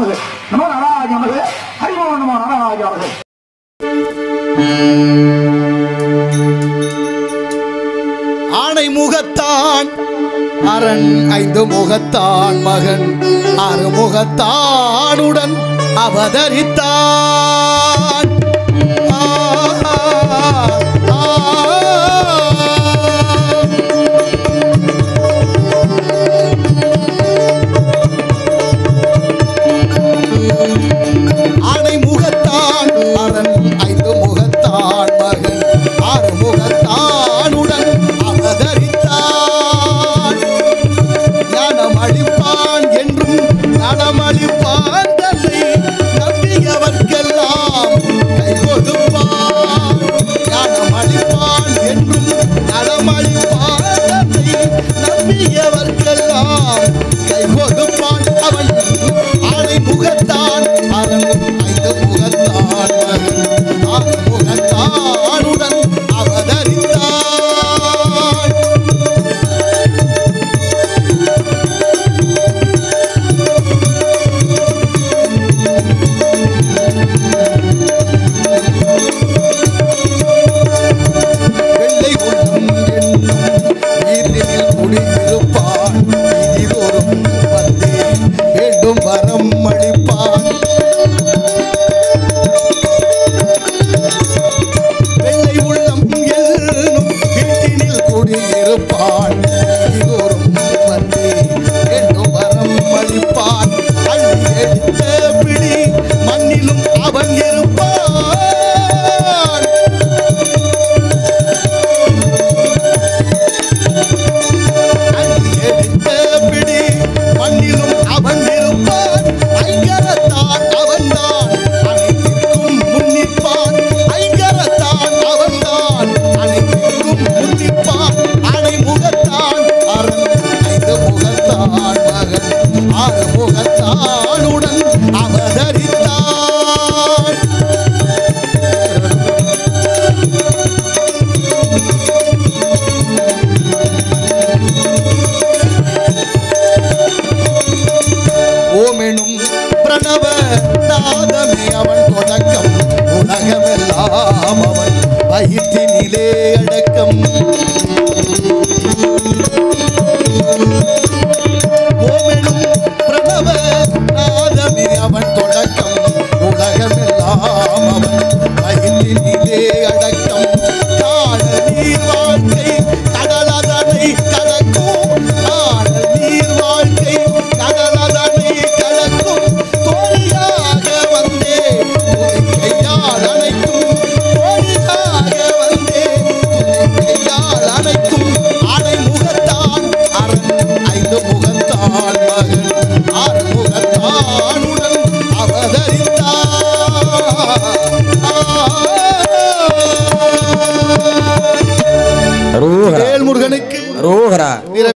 நமது நம நாராஜ நமது ஹரிமோ நம நாராஜ நமது ஆணை முகத்தான் அரண் ஐந்து முகத்தான் மகன் அறுமுகத்தானுடன் அவதரித்தான் ஆ, ஆ, ஆ. ஆணை முகத்தான் அரண் ஐந்து முகத்தான் மகன் ஆறு முகத்தானுடன் அவதரித்தான் ஞானம் அளிப்பான் என்றும் நலமளிப்பான் தன்னை நம்பியவர்க்கெல்லாம் கை கொடுப்பான் ஞானம் அளிப்பான் என்றும் நலமளிப்பான் தன்னை நம்பியவர்க்கெல்லாம் கை கொடுப்பான் அவன் ஆணை முகத்தான் அரண் ஐந்து முகத்தான் மகன் ஆறு முகத்தானுடன் அவதரித்தான் வெள்ளை உள்ளம் என்னும் நீரினில் குடியிருப்பான் இதோறும் வந்தே வேண்டும் வரம் அளிப்பான் வெள்ளை உள்ளம் என்னும் வீட்டினில் குடியிருப்பான் இதோறும் வந்தே வேண்டும் வரம் அளிப்பான் அள்ளி எடுத்த பிடி மண்ணிலும் அவன் இருப்பான் எடுத்த பிடி மண்ணிலும் அவன் இருப்பான் ஐங்கரத்தான் அவன்தான் அனைத்திற்கும் முன்னிப்பான் ஐங்கரத்தான் அவன்தான் அனைத்திற்கும் முன்னிப்பான் அனை முகத்தான் அரண் ஐந்து முகத்தான் மகன் ஆறு முகத்தானுடன் அவதரித்தான் ஓமெனும் பிரணவ நாதமே அவன் தொடக்கம் உலகமெல்லாம் அவன் வயிற்றினிலே அடக்கம் ஓமெனும் பிரணவ நாதமே அவன் தொடக்கம் உலகமெல்லாம் அவன் வயிற்றினிலே அடக்கம் காணல் நீர் வாழ்க்கை கடலதனை கடக்கும் காணல் நீர் வாழ்க்கை கடலதனை கடக்கும் தோழியாக வந்தே துணை கையால் அணைக்கும் தோழியாக வந்தே துணை கையால் அணைக்கும் அடை முகத்தான் அரண் ஐந்து முகத்தான் மகன் ஆறு